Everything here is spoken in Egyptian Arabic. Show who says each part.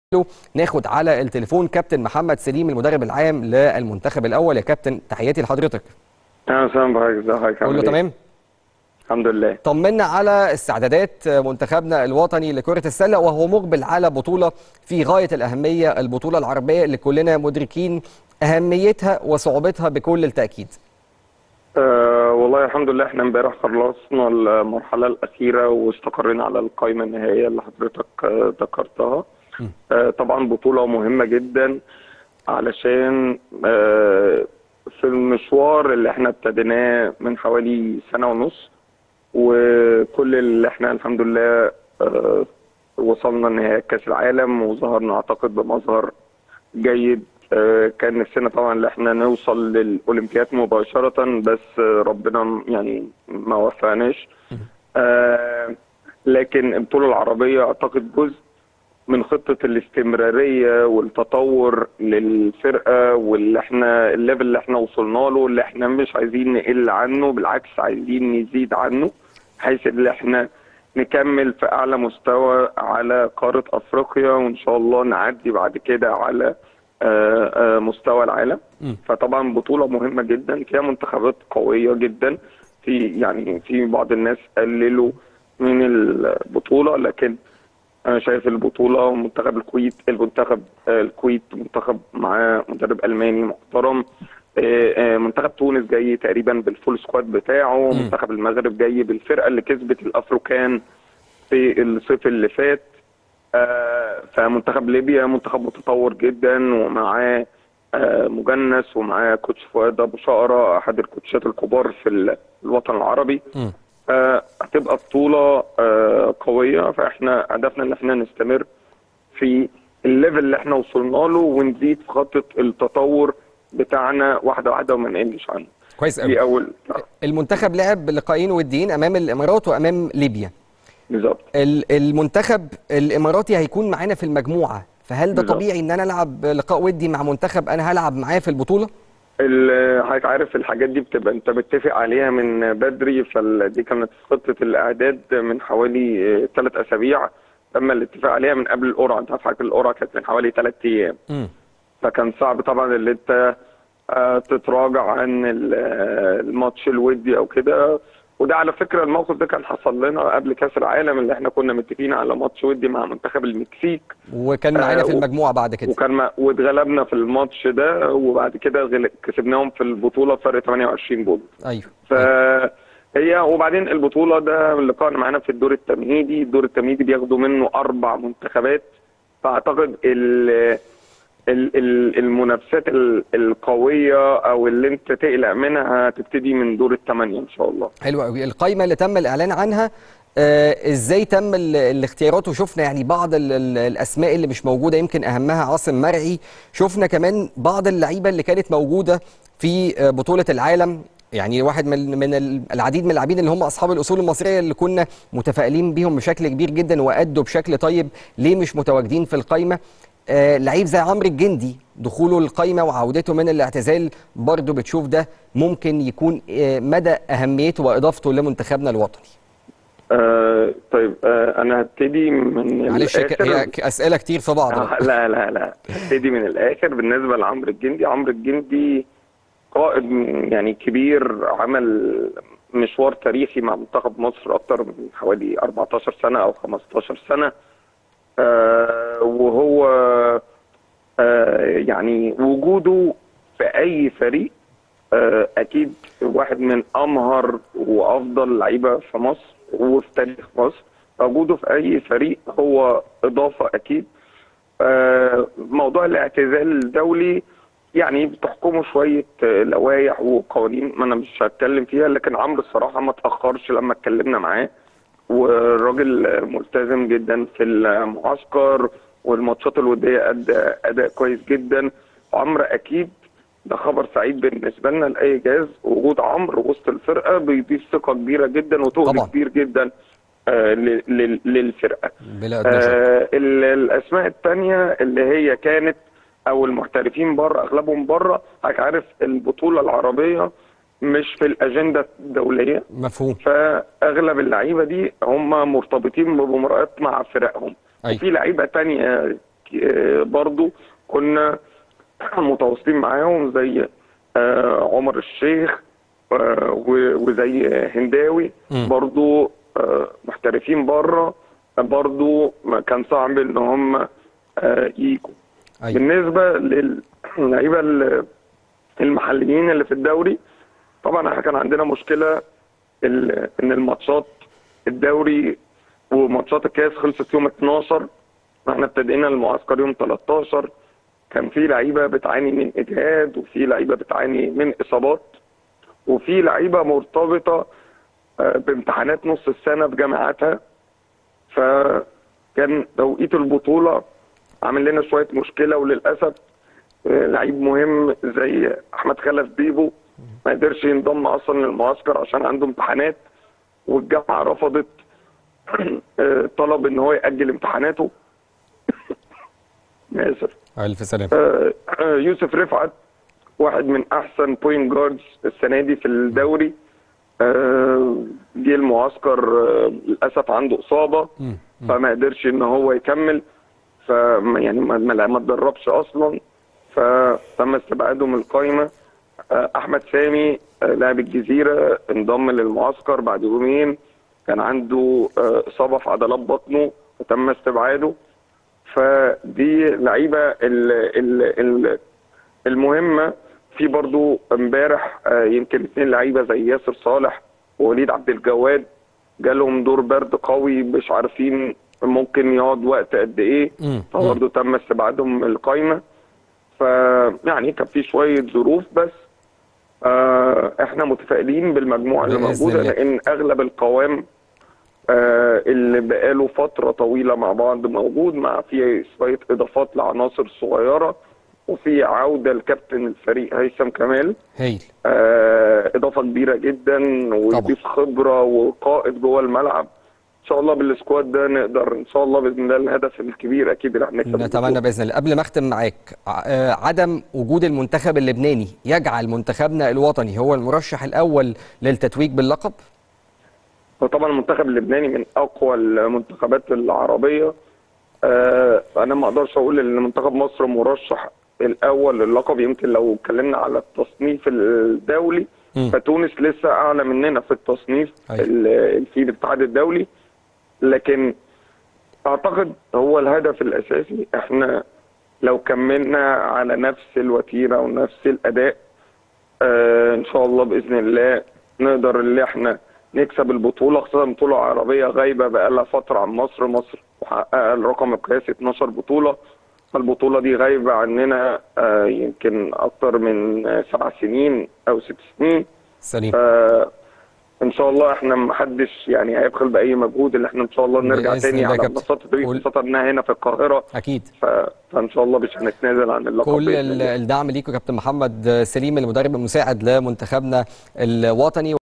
Speaker 1: ناخد على التليفون كابتن محمد سليم المدرب العام للمنتخب الاول يا كابتن تحياتي لحضرتك
Speaker 2: اهلا وسهلا بحضرتك ازي حضرتك عامل
Speaker 1: كله
Speaker 2: إيه؟
Speaker 1: تمام
Speaker 2: الحمد لله
Speaker 1: طمنا على استعدادات منتخبنا الوطني لكرة السلة وهو مقبل على بطولة في غاية الأهمية البطولة العربية اللي كلنا مدركين أهميتها وصعوبتها بكل التأكيد
Speaker 2: آه والله الحمد لله احنا امبارح خلصنا المرحله الاخيره واستقرينا على القائمه النهائيه اللي حضرتك آه ذكرتها آه طبعا بطوله مهمه جدا علشان آه في المشوار اللي احنا ابتديناه من حوالي سنه ونص وكل اللي احنا الحمد لله آه وصلنا نهائي كاس العالم وظهرنا اعتقد بمظهر جيد آه، كان نفسنا طبعا ان احنا نوصل للاولمبياد مباشره بس آه، ربنا يعني ما وفقناش آه، لكن البطوله العربيه اعتقد جزء من خطه الاستمراريه والتطور للفرقه واللي احنا الليفل اللي احنا وصلنا له اللي احنا مش عايزين نقل عنه بالعكس عايزين نزيد عنه بحيث ان احنا نكمل في اعلى مستوى على قاره افريقيا وان شاء الله نعدي بعد كده على آه، آه، مستوى العالم
Speaker 1: م.
Speaker 2: فطبعا بطوله مهمه جدا فيها منتخبات قويه جدا في يعني في بعض الناس قللوا من البطوله لكن انا شايف البطوله منتخب الكويت المنتخب آه، الكويت منتخب معاه مدرب الماني محترم آه، آه، منتخب تونس جاي تقريبا بالفول سكواد بتاعه
Speaker 1: م.
Speaker 2: منتخب المغرب جاي بالفرقه اللي كسبت الافريكان في الصيف اللي فات آه، فمنتخب ليبيا منتخب متطور جدا ومعاه آه، مجنس ومعاه كوتش فؤاد ابو شقره احد الكوتشات الكبار في ال- الوطن العربي
Speaker 1: م.
Speaker 2: هتبقى بطوله آه، قويه فاحنا هدفنا ان احنا نستمر في الليفل اللي احنا وصلنا له ونزيد في خطه التطور بتاعنا واحده واحده وما نقلش عنه
Speaker 1: كويس
Speaker 2: دي
Speaker 1: قوي
Speaker 2: اول
Speaker 1: المنتخب لعب لقاءين وديين أمام الإمارات وأمام ليبيا
Speaker 2: بالظبط
Speaker 1: ال- المنتخب الإماراتي هيكون معانا في المجموعة فهل ده
Speaker 2: بالظبط.
Speaker 1: طبيعي إن أنا ألعب لقاء ودي مع منتخب أنا هلعب معاه في البطولة؟
Speaker 2: ال- حضرتك عارف الحاجات دي بتبقى انت متفق عليها من بدري فدي كانت خطه الاعداد من حوالي ثلاث اسابيع تم الاتفاق عليها من قبل القرعه انت عارف حضرتك القرعه كانت من حوالي ثلاث ايام
Speaker 1: م.
Speaker 2: فكان صعب طبعا اللي انت آه، تتراجع عن ال- آه، الماتش الودي او كده وده على فكره الموقف ده كان حصل لنا قبل كاس العالم اللي احنا كنا متفقين على ماتش ودي مع منتخب المكسيك
Speaker 1: وكان معانا
Speaker 2: آه،
Speaker 1: في
Speaker 2: و-
Speaker 1: المجموعة بعد كده
Speaker 2: وكان ما واتغلبنا في الماتش ده وبعد كده غل- كسبناهم في البطوله فرق 28 بونت
Speaker 1: أيوه
Speaker 2: فهي وبعدين البطوله ده اللقاء معانا في الدور التمهيدي الدور التمهيدي بياخدوا منه اربع منتخبات فاعتقد ال ال- ال- المنافسات ال- القويه او اللي انت تقلق منها هتبتدي من دور الثمانيه ان شاء الله
Speaker 1: حلو قوي القائمه اللي تم الاعلان عنها آه ازاي تم ال- الاختيارات وشفنا يعني بعض ال ال الاسماء اللي مش موجوده يمكن اهمها عاصم مرعي شفنا كمان بعض اللعيبه اللي كانت موجوده في آه بطوله العالم يعني واحد من من ال- العديد من اللاعبين اللي هم اصحاب الاصول المصريه اللي كنا متفائلين بيهم بشكل كبير جدا وادوا بشكل طيب ليه مش متواجدين في القائمه آه لعيب زي عمرو الجندي دخوله القائمه وعودته من الاعتزال برضه بتشوف ده ممكن يكون آه مدى اهميته واضافته لمنتخبنا الوطني
Speaker 2: آه طيب آه انا هبتدي من
Speaker 1: معلش ك-
Speaker 2: الآخر.
Speaker 1: هي ك- اسئله كتير في بعض
Speaker 2: آه، لا لا لا ابتدي من الاخر بالنسبه لعمرو الجندي عمرو الجندي قائد يعني كبير عمل مشوار تاريخي مع منتخب مصر اكتر من حوالي 14 سنه او 15 سنه آه وهو آه يعني وجوده في اي فريق آه اكيد واحد من امهر وافضل لعيبه في مصر وفي تاريخ مصر وجوده في اي فريق هو اضافه اكيد آه، موضوع الاعتزال الدولي يعني بتحكمه شويه آه، لوائح وقوانين ما انا مش هتكلم فيها لكن عمرو الصراحه ما تاخرش لما اتكلمنا معاه والراجل آه، ملتزم جدا في المعسكر والماتشات الوديه ادى اداء كويس جدا وعمرو اكيد ده خبر سعيد بالنسبه لنا لاي جهاز وجود عمرو وسط الفرقه بيضيف ثقه كبيره جدا وتقل
Speaker 1: طبعا.
Speaker 2: كبير جدا آه، لل- لل- للفرقه
Speaker 1: بلا أدنى شك.
Speaker 2: آه ال- الاسماء الثانيه اللي هي كانت او المحترفين بره اغلبهم بره حضرتك عارف البطوله العربيه مش في الاجنده الدوليه
Speaker 1: مفهوم
Speaker 2: فاغلب اللعيبه دي هم مرتبطين بمباريات مع فرقهم
Speaker 1: أيوة.
Speaker 2: وفي لعيبه تانية آه، برضو كنا متواصلين معاهم زي آه، عمر الشيخ آه، و- وزي هنداوي
Speaker 1: مم.
Speaker 2: برضو آه، محترفين بره برضو ما كان صعب ان هم آه، يجوا
Speaker 1: ايوه
Speaker 2: بالنسبه للعيبه ال- المحليين اللي في الدوري طبعا احنا كان عندنا مشكله ال- ان الماتشات الدوري وماتشات الكاس خلصت يوم 12 احنا ابتدينا المعسكر يوم 13 كان في لعيبه بتعاني من اجهاد وفي لعيبه بتعاني من اصابات وفي لعيبه مرتبطه آه، بامتحانات نص السنه بجامعاتها فكان توقيت البطوله عامل لنا شويه مشكله وللاسف آه، لعيب مهم زي احمد خلف بيبو ما قدرش ينضم اصلا للمعسكر عشان عنده امتحانات والجامعه رفضت آه، طلب ان هو ياجل امتحاناته اسف
Speaker 1: الف سلامه
Speaker 2: آه، آه، يوسف رفعت واحد من احسن بوينت جاردز السنه دي في الدوري آه، جه المعسكر آه، للاسف عنده اصابه
Speaker 1: مم.
Speaker 2: فما قدرش ان هو يكمل ف يعني ما ما ما اتدربش اصلا فتم استبعاده من القائمه آه، احمد سامي آه، لاعب الجزيره انضم للمعسكر بعد يومين كان عنده آه، اصابه في عضلات بطنه وتم استبعاده فدي لعيبه ال ال ال المهمه في برضو امبارح آه، يمكن اثنين لعيبه زي ياسر صالح ووليد عبد الجواد جالهم دور برد قوي مش عارفين ممكن يقعد وقت قد ايه
Speaker 1: مم.
Speaker 2: فبرضه تم استبعادهم من القايمه فيعني كان في شويه ظروف بس آه احنا متفائلين بالمجموعه اللي
Speaker 1: بإذن
Speaker 2: موجوده
Speaker 1: الله.
Speaker 2: لان اغلب القوام آه اللي بقاله فتره طويله مع بعض موجود مع في شويه اضافات لعناصر صغيره وفي عوده لكابتن الفريق هيثم كمال
Speaker 1: هايل
Speaker 2: آه اضافه كبيره جدا ويضيف خبره وقائد جوه الملعب ان شاء الله بالسكواد ده نقدر ان شاء الله باذن الله الهدف الكبير اكيد اللي هنكسب
Speaker 1: نتمنى
Speaker 2: البطولة.
Speaker 1: باذن الله قبل ما اختم معاك ع- آه، عدم وجود المنتخب اللبناني يجعل منتخبنا الوطني هو المرشح الاول للتتويج باللقب
Speaker 2: وطبعا المنتخب اللبناني من اقوى المنتخبات العربيه آه انا ما اقدرش اقول ان منتخب مصر مرشح الاول للقب يمكن لو اتكلمنا على التصنيف الدولي
Speaker 1: مم.
Speaker 2: فتونس لسه اعلى مننا في التصنيف
Speaker 1: أيوة.
Speaker 2: ال- في الاتحاد الدولي لكن اعتقد هو الهدف الاساسي احنا لو كملنا على نفس الوتيره ونفس الاداء آه ان شاء الله باذن الله نقدر اللي احنا نكسب البطوله خاصه بطوله عربيه غايبه بقالها فتره عن مصر مصر محققه الرقم القياسي 12 بطوله فالبطوله دي غايبه عننا آه يمكن اكتر من آه، سبع سنين او ست سنين
Speaker 1: سليم
Speaker 2: آه ان شاء الله احنا محدش يعني هيبخل باي مجهود اللي احنا ان شاء الله نرجع
Speaker 1: بإذن
Speaker 2: تاني
Speaker 1: الله يا
Speaker 2: على
Speaker 1: كابتن.
Speaker 2: منصات التدريب
Speaker 1: قول-
Speaker 2: خاصه انها هنا في القاهره
Speaker 1: اكيد
Speaker 2: ف... فان شاء الله مش هنتنازل عن اللقب
Speaker 1: كل
Speaker 2: بإذن
Speaker 1: ال-
Speaker 2: الله.
Speaker 1: الدعم ليكم كابتن محمد سليم المدرب المساعد لمنتخبنا الوطني